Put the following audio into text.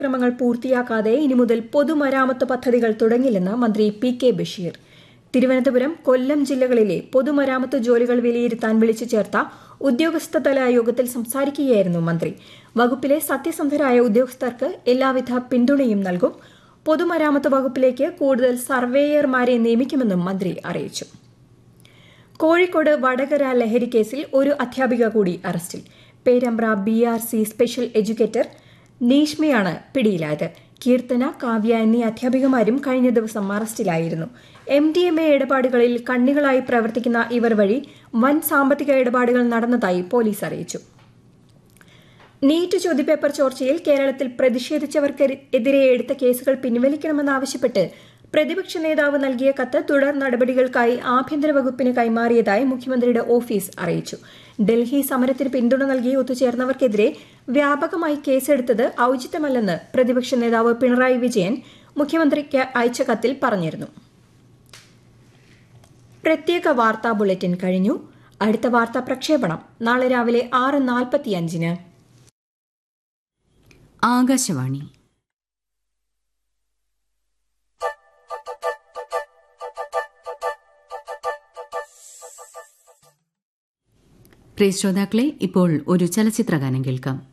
ക്രമങ്ങൾ പൂർത്തിയാക്കാതെ ഇനി മുതൽ പൊതുമരാമത്ത് പദ്ധതികൾ തുടങ്ങില്ലെന്ന് മന്ത്രി പി കെ ബഷീർ തിരുവനന്തപുരം കൊല്ലം ജില്ലകളിലെ പൊതുമരാമത്ത് ജോലികൾ വിലയിരുത്താൻ വിളിച്ചു ചേർത്ത ഉദ്യോഗസ്ഥതല യോഗത്തിൽ സംസാരിക്കുകയായിരുന്നു മന്ത്രി വകുപ്പിലെ സത്യസന്ധരായ ഉദ്യോഗസ്ഥർക്ക് എല്ലാവിധ പിന്തുണയും നൽകും പൊതുമരാമത്ത് വകുപ്പിലേക്ക് കൂടുതൽ സർവേയർമാരെ നിയമിക്കുമെന്നും മന്ത്രി അറിയിച്ചു കോഴിക്കോട് വടകര ലഹരി കേസിൽ ഒരു അധ്യാപിക കൂടി അറസ്റ്റിൽ Perambra B R C special educator നീഷ്മയാണ് പിടിയിലായത് കീർത്തന കാവ്യ എന്നീ അധ്യാപികമാരും കഴിഞ്ഞ ദിവസം അറസ്റ്റിലായിരുന്നു എം ഡി എം എ ഇടപാടുകളിൽ കണ്ണികളായി പ്രവർത്തിക്കുന്ന ഇവർ വഴി വൻ സാമ്പത്തിക ഇടപാടുകൾ നടന്നതായി പോലീസ് അറിയിച്ചു നീറ്റ് ചോദ്യപേപ്പർ ചോർച്ചയിൽ കേരളത്തിൽ പ്രതിഷേധിച്ചവർക്കെതിരെ എടുത്ത കേസുകൾ പിൻവലിക്കണമെന്നാവശ്യപ്പെട്ട് പ്രതിപക്ഷ നേതാവ് നൽകിയ കത്ത് തുടർ നടപടികൾക്കായി ആഭ്യന്തര വകുപ്പിന് കൈമാറിയതായി മുഖ്യമന്ത്രിയുടെ ഓഫീസ് അറിയിച്ചു ഡൽഹി സമരത്തിന് പിന്തുണ നൽകി ഒത്തുചേർന്നവർക്കെതിരെ വ്യാപകമായി കേസെടുത്തത് ഔചിത്യമല്ലെന്ന് പ്രതിപക്ഷ നേതാവ് പിണറായി വിജയൻ മുഖ്യമന്ത്രിക്ക് അയച്ച കത്തിൽ പറഞ്ഞിരുന്നു പ്രത്യേക വാർത്താ ബുള്ളറ്റിൻ കഴിഞ്ഞു അടുത്ത വാർത്താ പ്രക്ഷേപണം നാളെ രാവിലെ ആറ് നാൽപ്പത്തിയഞ്ചിന് ആകാശവാണി പ്രിയ ശ്രോതാക്കളെ ഇപ്പോൾ ഒരു ചലച്ചിത്രഗാനം കേൾക്കാം